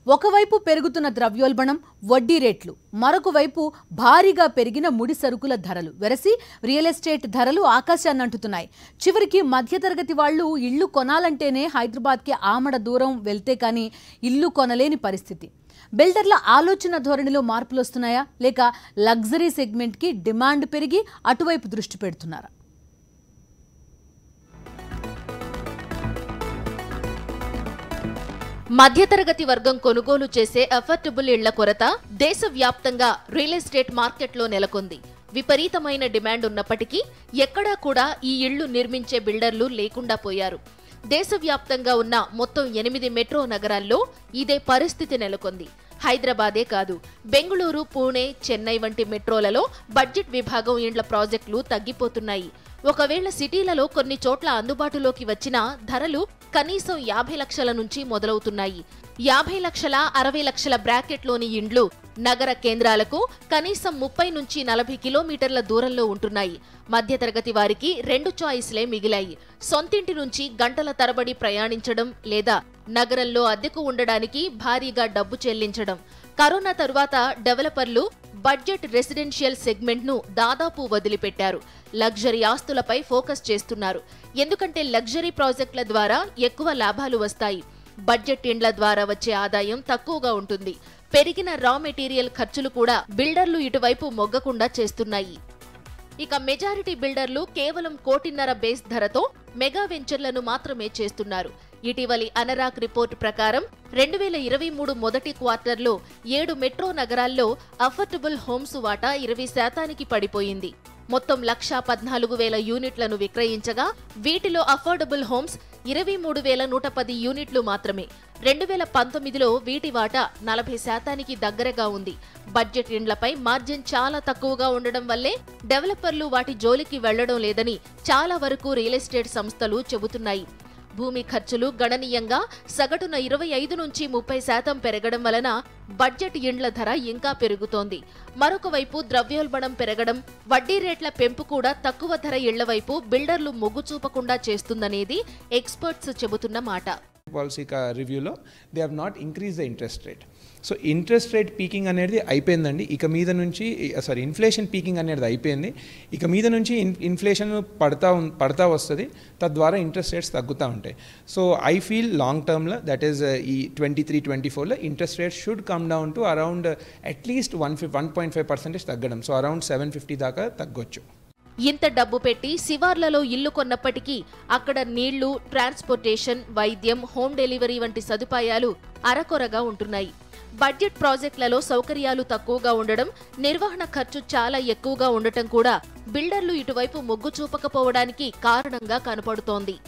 ఒకవైపు పెరుగుతున్న ద్రవ్యోల్బణం వడ్డీ రేట్లు మరొక వైపు భారీగా పెరిగిన ముడి సరుకుల ధరలు వెరసి రియల్ ఎస్టేట్ ధరలు ఆకాశాన్ని అంటుతున్నాయి చివరికి మధ్యతరగతి వాళ్ళు ఇల్లు కొనాలంటేనే హైదరాబాద్కి ఆమడ దూరం వెళ్తే కానీ ఇల్లు కొనలేని పరిస్థితి బిల్డర్ల ఆలోచన ధోరణిలో మార్పులు వస్తున్నాయా లేక లగ్జరీ సెగ్మెంట్కి డిమాండ్ పెరిగి అటువైపు దృష్టి పెడుతున్నారా మధ్యతరగతి వర్గం కొనుగోలు చేసే అఫోర్డబుల్ ఇళ్ల కొరత దేశవ్యాప్తంగా రియల్ ఎస్టేట్ మార్కెట్లో నెలకొంది విపరీతమైన డిమాండ్ ఉన్నప్పటికీ ఎక్కడా కూడా ఈ ఇళ్లు నిర్మించే బిల్డర్లు లేకుండా పోయారు దేశవ్యాప్తంగా ఉన్న మొత్తం ఎనిమిది మెట్రో నగరాల్లో ఇదే పరిస్థితి నెలకొంది హైదరాబాదే కాదు బెంగళూరు పూణే చెన్నై వంటి మెట్రోలలో బడ్జెట్ విభాగం ఇండ్ల ప్రాజెక్టులు తగ్గిపోతున్నాయి ఒకవేళ సిటీలలో కొన్ని చోట్ల అందుబాటులోకి వచ్చినా ధరలు కనీసం యాభై లక్షల నుంచి మొదలవుతున్నాయి యాభై లక్షల అరవై లక్షల బ్రాకెట్లోని ఇండ్లు నగర కేంద్రాలకు కనీసం ముప్పై నుంచి నలభై కిలోమీటర్ల దూరంలో ఉంటున్నాయి మధ్యతరగతి వారికి రెండు చాయిస్లే మిగిలాయి సొంతింటి నుంచి గంటల తరబడి ప్రయాణించడం లేదా నగరంలో అద్దెకు ఉండడానికి భారీగా డబ్బు చెల్లించడం కరోనా తరువాత డెవలపర్లు బడ్జెట్ రెసిడెన్షియల్ సెగ్మెంట్ ను దాదాపు వదిలిపెట్టారు లగ్జరీ ఆస్తులపై ఫోకస్ చేస్తున్నారు ఎందుకంటే లగ్జరీ ప్రాజెక్టుల ద్వారా ఎక్కువ లాభాలు వస్తాయి బడ్జెట్ ఇండ్ల ద్వారా వచ్చే ఆదాయం తక్కువగా ఉంటుంది పెరిగిన రా మెటీరియల్ ఖర్చులు కూడా బిల్డర్లు ఇటువైపు మొగ్గకుండా చేస్తున్నాయి ఇక మెజారిటీ బిల్డర్లు కేవలం కోటిన్నర బేస్ ధరతో మెగా వెంచర్లను మాత్రమే చేస్తున్నారు ఇటీవలి అనరాక్ రిపోర్ట్ ప్రకారం రెండు వేల ఇరవై మూడు మొదటి క్వార్టర్లో ఏడు మెట్రో నగరాల్లో అఫోర్డబుల్ హోమ్స్ వాటా ఇరవై శాతానికి పడిపోయింది మొత్తం లక్షా పద్నాలుగు వేల యూనిట్లను విక్రయించగా వీటిలో అఫోర్డబుల్ హోమ్స్ ఇరవై మూడు వేల నూట పది యూనిట్లు మాత్రమే రెండు వేల పంతొమ్మిదిలో వీటి వాటా నలభై శాతానికి దగ్గరగా ఉంది బడ్జెట్ ఇండ్లపై మార్జిన్ చాలా తక్కువగా ఉండడం వల్లే డెవలపర్లు వాటి జోలికి వెళ్లడం లేదని చాలా వరకు రియల్ ఎస్టేట్ సంస్థలు చెబుతున్నాయి భూమి ఖర్చులు గణనీయంగా సగటున ఇరవై ఐదు నుంచి ముప్పై శాతం పెరగడం వలన బడ్జెట్ ఇండ్ల ధర ఇంకా పెరుగుతోంది మరొక వైపు ద్రవ్యోల్బణం పెరగడం వడ్డీ రేట్ల పెంపు కూడా తక్కువ ధర ఇళ్ల వైపు బిల్డర్లు మొగ్గు చూపకుండా చేస్తుందనేది ఎక్స్పర్ట్స్ చెబుతున్న మాట పాలసీ రివ్యూలో they have not increase the interest rate so interest rate peaking అనేది అయిపోయిందండి ఇక మీద నుంచి సారీ ఇన్ఫ్లేషన్ పీకింగ్ అనేది అయిపోయింది ఇక మీద నుంచి ఇన్ ఇన్ఫ్లేషన్ పడతా ఉన్- పడతా వస్తుంది తద్వారా ఇంట్రెస్ట్ రేట్స్ తగ్గుతూ ఉంటాయి సో ఐ ఫీల్ లాంగ్ టర్మ్లో దట్ ఈస్ ఈ ట్వంటీ త్రీ ట్వంటీ ఫోర్లో interest rate should come down to around at least one fif one point five percentage తగ్గడం సో అరౌండ్ సెవెన్ ఫిఫ్టీ దాకా తగ్గొచ్చు ఇంత డబ్బు పెట్టి శివార్లలో ఇల్లు కొన్నప్పటికీ అక్కడ నీళ్లు ట్రాన్స్పోర్టేషన్ వైద్యం హోమ్ డెలివరీ వంటి సదుపాయాలు అరకొరగా ఉంటున్నాయి బడ్జెట్ ప్రాజెక్టులలో సౌకర్యాలు తక్కువగా ఉండడం నిర్వహణ ఖర్చు చాలా ఎక్కువగా ఉండటం కూడా బిల్డర్లు ఇటువైపు మొగ్గు చూపకపోవడానికి కారణంగా కనపడుతోంది